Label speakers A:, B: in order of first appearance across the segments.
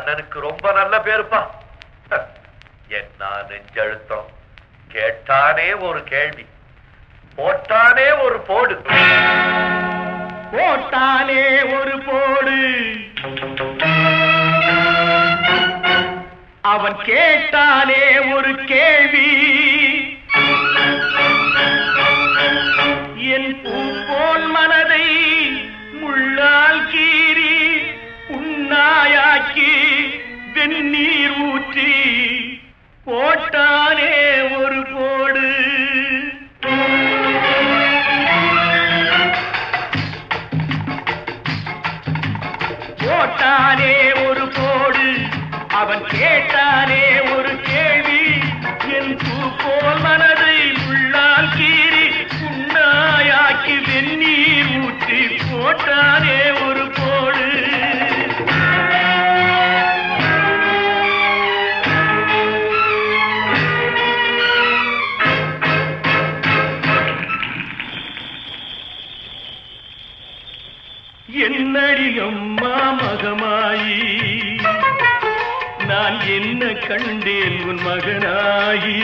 A: அண்ணனுக்கு ரொம்ப நல்ல பேருப்பா என்ன நெஞ்சழுத்தம் கேட்டானே ஒரு கேள்வி போட்டானே ஒரு போடு
B: போட்டானே ஒரு போடு அவன் கேட்டானே ஒரு கேள்வி என் பூ போல் மனதை முள்ளால் கீறி உண்ணாயாக்கி வெந்நீர் ஊற்றி போட்டானே ஒரு போடு போட்டானே ஒரு போடு அவன் கேட்டானே ஒரு கேள்வி என் பூ போல் மனதை உள்ளால் கீறி உண்ணாயாக்கி வெந்நீர் ஊற்றி போட்டானே ஒரு போடு என்னடி அம்மா மகமாயி நான் என்ன கண்டேன் உன் மகனாயி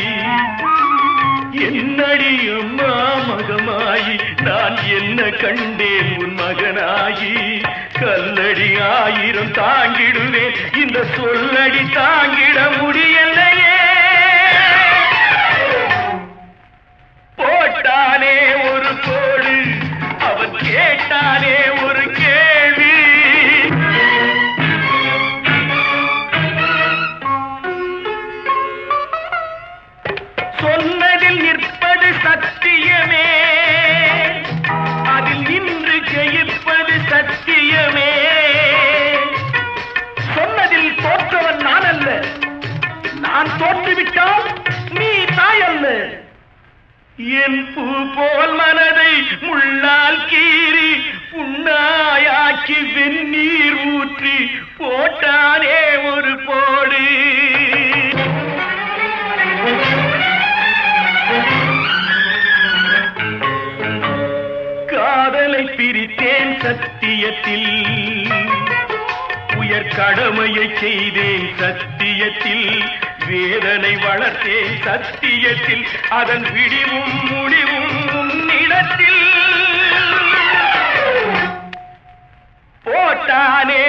B: என்னடி அம்மா மகமாயி நான் என்ன கண்டேன் உன் மகனாயி கல்லடி ஆயிரம் தாங்கிடுவேன் இந்த சொல்லடி தாங்கிட முடியலையே போட்டானே ஒரு கோடு அவன் கேட்டானே ஒரு கேள்வி சொன்னதில் நிற்பது சத்தியமே அதில் நின்று ஜெயிப்பது சத்தியமே சொன்னதில் தோற்றவன் நான் அல்ல நான் தோற்றுவிட்டால் நீ தாய் அல்ல என் பூ போல் மனதை முள்ளால் கீறி புண்ணாயாக்கி வெந்நீர் ஊற்றி போட்டானே ஒரு போடு காதலை பிரித்தேன் சத்தியத்தில் உயர் கடமையை செய்தேன் சத்தியத்தில் வேதனை வளர்த்தேன் சத்தியத்தில் அதன் விடிவும் முடிவும் உன்னிடத்தில் போட்டானே